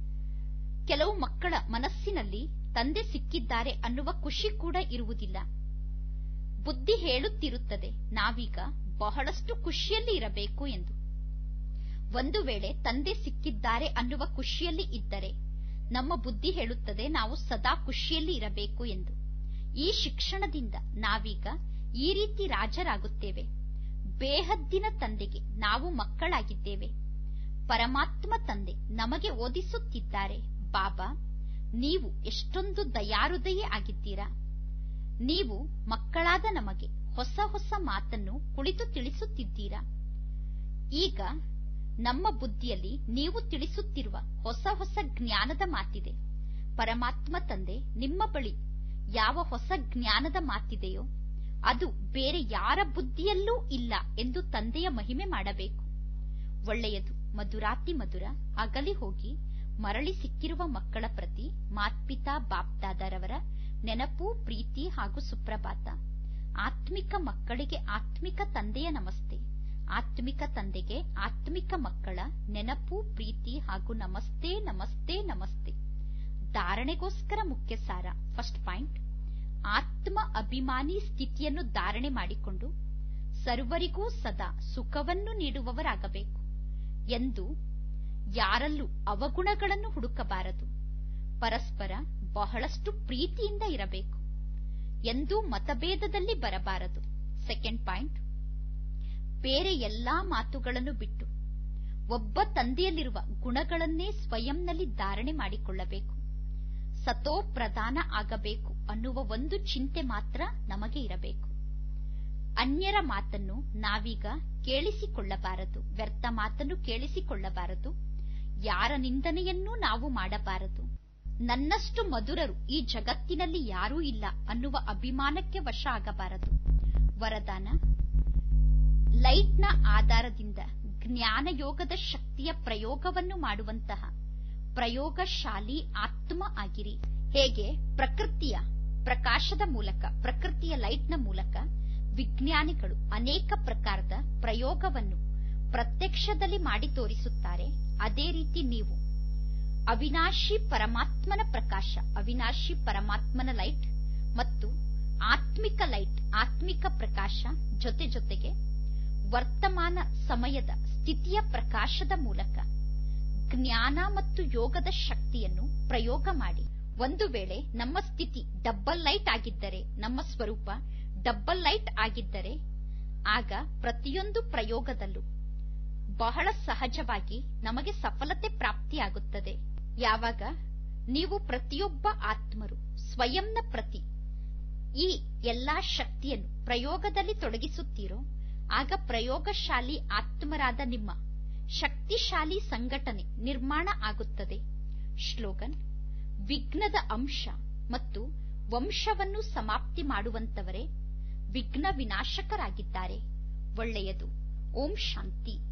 ಕೆಲವು ಮಕ್ಕಳ ಮನಸ್ಸಿನಲ್ಲಿ ತಂದೆ ಸಿಕ್ಕಿದ್ದಾರೆ ಅನ್ನುವ ಖುಷಿ ಕೂಡ ಇರುವುದಿಲ್ಲ ಬುದ್ಧಿ ಹೇಳುತ್ತಿರುತ್ತದೆ ನಾವೀಗ ಬಹಳಷ್ಟು ಖುಷಿಯಲ್ಲಿ ಇರಬೇಕು ಎಂದು ಒಂದು ವೇಳೆ ತಂದೆ ಸಿಕ್ಕಿದ್ದಾರೆ ಅನ್ನುವ ಖುಷಿಯಲ್ಲಿ ಇದ್ದರೆ ನಮ್ಮ ಬುದ್ಧಿ ಹೇಳುತ್ತದೆ ನಾವು ಸದಾ ಖುಷಿಯಲ್ಲಿ ಇರಬೇಕು ಎಂದು ಈ ಶಿಕ್ಷಣದಿಂದ ನಾವೀಗ ಈ ರೀತಿ ರಾಜರಾಗುತ್ತೇವೆ ಬೇಹದ್ದಿನ ತಂದೆಗೆ ನಾವು ಮಕ್ಕಳಾಗಿದ್ದೇವೆ ಪರಮಾತ್ಮ ತಂದೆ ನಮಗೆ ಓದಿಸುತ್ತಿದ್ದಾರೆ ಬಾಬಾ ನೀವು ಎಷ್ಟೊಂದು ದಯಾರುದಯೇ ಆಗಿದ್ದೀರಾ ನೀವು ಮಕ್ಕಳಾದ ನಮಗೆ ಹೊಸ ಹೊಸ ಮಾತನ್ನು ಕುಳಿತು ತಿಳಿಸುತ್ತಿದ್ದೀರಾ ಈಗ ನಮ್ಮ ಬುದ್ಧಿಯಲ್ಲಿ ನೀವು ತಿಳಿಸುತ್ತಿರುವ ಹೊಸ ಹೊಸ ಜ್ಞಾನದ ಮಾತಿದೆ ಪರಮಾತ್ಮ ತಂದೆ ನಿಮ್ಮ ಬಳಿ ಯಾವ ಹೊಸ ಜ್ಞಾನದ ಮಾತಿದೆಯೋ ಅದು ಬೇರೆ ಯಾರ ಬುದ್ಧಿಯಲ್ಲೂ ಇಲ್ಲ ಎಂದು ತಂದೆಯ ಮಹಿಮೆ ಮಾಡಬೇಕು ಒಳ್ಳೆಯದು ಮಧುರಾತಿ ಮಧುರ ಅಗಲಿ ಹೋಗಿ ಮರಳಿ ಸಿಕ್ಕಿರುವ ಮಕ್ಕಳ ಪ್ರತಿ ಮಾತ್ಪಿತಾ ಬಾಪ್ದಾದರವರ ನೆನಪು ಪ್ರೀತಿ ಹಾಗೂ ಸುಪ್ರಭಾತ ಆತ್ಮಿಕ ಮಕ್ಕಳಿಗೆ ಆತ್ಮಿಕ ತಂದೆಯ ನಮಸ್ತೆ ಆತ್ಮಿಕ ತಂದೆಗೆ ಆತ್ಮಿಕ ಮಕ್ಕಳ ನೆನಪು ಪ್ರೀತಿ ಹಾಗೂ ನಮಸ್ತೆ ನಮಸ್ತೆ ನಮಸ್ತೆ ಧಾರಣೆಗೋಸ್ಕರ ಮುಖ್ಯ ಸಾರ ಫಸ್ಟ್ ಪಾಯಿಂಟ್ ಆತ್ಮ ಅಭಿಮಾನಿ ಸ್ಥಿತಿಯನ್ನು ಧಾರಣೆ ಮಾಡಿಕೊಂಡು ಸರ್ವರಿಗೂ ಸದಾ ಸುಖವನ್ನು ನೀಡುವವರಾಗಬೇಕು ಎಂದು ಯಾರಲ್ಲೂ ಅವಗುಣಗಳನ್ನು ಹುಡುಕಬಾರದು ಪರಸ್ಪರ ಬಹಳಷ್ಟು ಪ್ರೀತಿಯಿಂದ ಇರಬೇಕು ಎಂದೂ ಮತಭೇದದಲ್ಲಿ ಬರಬಾರದು ಸೆಕೆಂಡ್ ಪಾಯಿಂಟ್ ಬೇರೆ ಎಲ್ಲಾ ಮಾತುಗಳನ್ನು ಬಿಟ್ಟು ಒಬ್ಬ ತಂದೆಯಲ್ಲಿರುವ ಗುಣಗಳನ್ನೇ ಸ್ವಯಂನಲ್ಲಿ ಧಾರಣೆ ಮಾಡಿಕೊಳ್ಳಬೇಕು ಸತೋ ಪ್ರಧಾನ ಆಗಬೇಕು ಅನ್ನುವ ಒಂದು ಚಿಂತೆ ಮಾತ್ರ ನಮಗೆ ಇರಬೇಕು ಅನ್ಯರ ಮಾತನ್ನು ನಾವೀಗ ಕೇಳಿಸಿಕೊಳ್ಳಬಾರದು ವ್ಯರ್ಥ ಮಾತನ್ನು ಕೇಳಿಸಿಕೊಳ್ಳಬಾರದು ಯಾರ ನಿಂದನೆಯನ್ನೂ ನಾವು ಮಾಡಬಾರದು ನನ್ನಷ್ಟು ಮಧುರರು ಈ ಜಗತ್ತಿನಲ್ಲಿ ಯಾರೂ ಇಲ್ಲ ಅನ್ನುವ ಅಭಿಮಾನಕ್ಕೆ ವಶ ಆಗಬಾರದು ವರದಾನ ಲೈಟ್ನ ಆಧಾರದಿಂದ ಜ್ಞಾನಯೋಗದ ಶಕ್ತಿಯ ಪ್ರಯೋಗವನ್ನು ಮಾಡುವಂತಹ ಪ್ರಯೋಗಶಾಲಿ ಆತ್ಮ ಆಗಿರಿ ಹೇಗೆ ಪ್ರಕೃತಿಯ ಪ್ರಕಾಶದ ಮೂಲಕ ಪ್ರಕೃತಿಯ ಲೈಟ್ನ ಮೂಲಕ ವಿಜ್ಞಾನಿಗಳು ಅನೇಕ ಪ್ರಕಾರದ ಪ್ರಯೋಗವನ್ನು ಪ್ರತ್ಯಕ್ಷದಲ್ಲಿ ಮಾಡಿ ತೋರಿಸುತ್ತಾರೆ ಅದೇ ರೀತಿ ನೀವು ಅವಿನಾಶಿ ಪರಮಾತ್ಮನ ಪ್ರಕಾಶ ಅವಿನಾಶಿ ಪರಮಾತ್ಮನ ಲೈಟ್ ಮತ್ತು ಆತ್ಮಿಕ ಲೈಟ್ ಆತ್ಮಿಕ ಪ್ರಕಾಶ ಜೊತೆ ಜೊತೆಗೆ ವರ್ತಮಾನ ಸಮಯದ ಸ್ಥಿತಿಯ ಪ್ರಕಾಶದ ಮೂಲಕ ಜ್ಞಾನ ಮತ್ತು ಯೋಗದ ಶಕ್ತಿಯನ್ನು ಪ್ರಯೋಗ ಮಾಡಿ ಒಂದು ವೇಳೆ ನಮ್ಮ ಸ್ಥಿತಿ ಡಬ್ಬಲ್ ಲೈಟ್ ಆಗಿದ್ದರೆ ನಮ್ಮ ಸ್ವರೂಪ ಡಬ್ಬಲ್ ಲೈಟ್ ಆಗಿದ್ದರೆ ಆಗ ಪ್ರತಿಯೊಂದು ಪ್ರಯೋಗದಲ್ಲೂ ಬಹಳ ಸಹಜವಾಗಿ ನಮಗೆ ಸಫಲತೆ ಪ್ರಾಪ್ತಿಯಾಗುತ್ತದೆ ಯಾವಾಗ ನೀವು ಪ್ರತಿಯೊಬ್ಬ ಆತ್ಮರು ಸ್ವಯಂನ ಪ್ರತಿ ಈ ಎಲ್ಲಾ ಶಕ್ತಿಯನ್ನು ಪ್ರಯೋಗದಲ್ಲಿ ತೊಡಗಿಸುತ್ತೀರೋ ಆಗ ಪ್ರಯೋಗಶಾಲಿ ಆತ್ಮರಾದ ನಿಮ್ಮ ಶಕ್ತಿಶಾಲಿ ಸಂಘಟನೆ ನಿರ್ಮಾಣ ಆಗುತ್ತದೆ ಶ್ಲೋಗನ್ ವಿಘ್ನದ ಅಂಶ ಮತ್ತು ವಂಶವನ್ನು ಸಮಾಪ್ತಿ ಮಾಡುವಂತವರೇ ವಿಘ್ನ ವಿನಾಶಕರಾಗಿದ್ದಾರೆ ಒಳ್ಳೆಯದು ಓಂ ಶಾಂತಿ